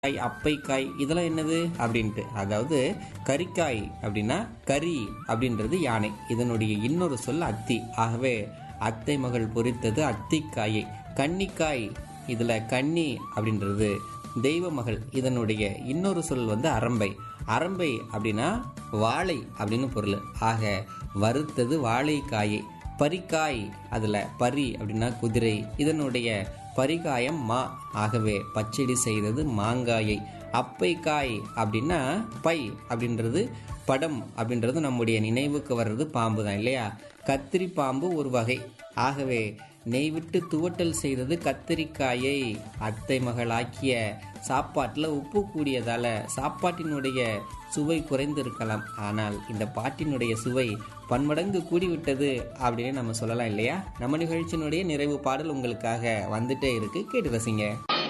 காய் அப்பைக்காய் இதெல்லாம் என்னது அப்படின்ட்டு அதாவது கரிக்காய் அப்படின்னா கரி அப்படின்றது யானை இதனுடைய இன்னொரு சொல் அத்தி ஆகவே அத்தை மகள் பொரித்தது அத்திக்காயை கன்னிக்காய் இதுல கன்னி அப்படின்றது தெய்வ மகள் இதனுடைய இன்னொரு சொல் வந்து அரம்பை அரம்பை அப்படின்னா வாழை அப்படின்னு பொருள் ஆக வறுத்தது வாழைக்காயை பரிக்காய் அதுல பரி அப்படின்னா குதிரை இதனுடைய பரிகாயம் மா ஆகவே பச்சடி செய்தது மாங்காயை அப்பைக்காய் அப்படின்னா பை அப்படின்றது படம் அப்படின்றது நம்முடைய நினைவுக்கு வர்றது பாம்பு தான் இல்லையா கத்திரி பாம்பு ஒரு வகை ஆகவே நெய் விட்டு துவட்டல் செய்தது கத்திரிக்காயை அத்தை மகளாக்கிய சாப்பாட்டில் உப்பு கூடியதால சாப்பாட்டினுடைய சுவை குறைந்திருக்கலாம் ஆனால் இந்த பாட்டினுடைய சுவை பன்மடங்கு கூடிவிட்டது அப்படின்னு நம்ம சொல்லலாம் இல்லையா நம்ம நிகழ்ச்சியினுடைய நிறைவு பாடல் உங்களுக்காக வந்துட்டே இருக்கு கேட்டு ரசிங்க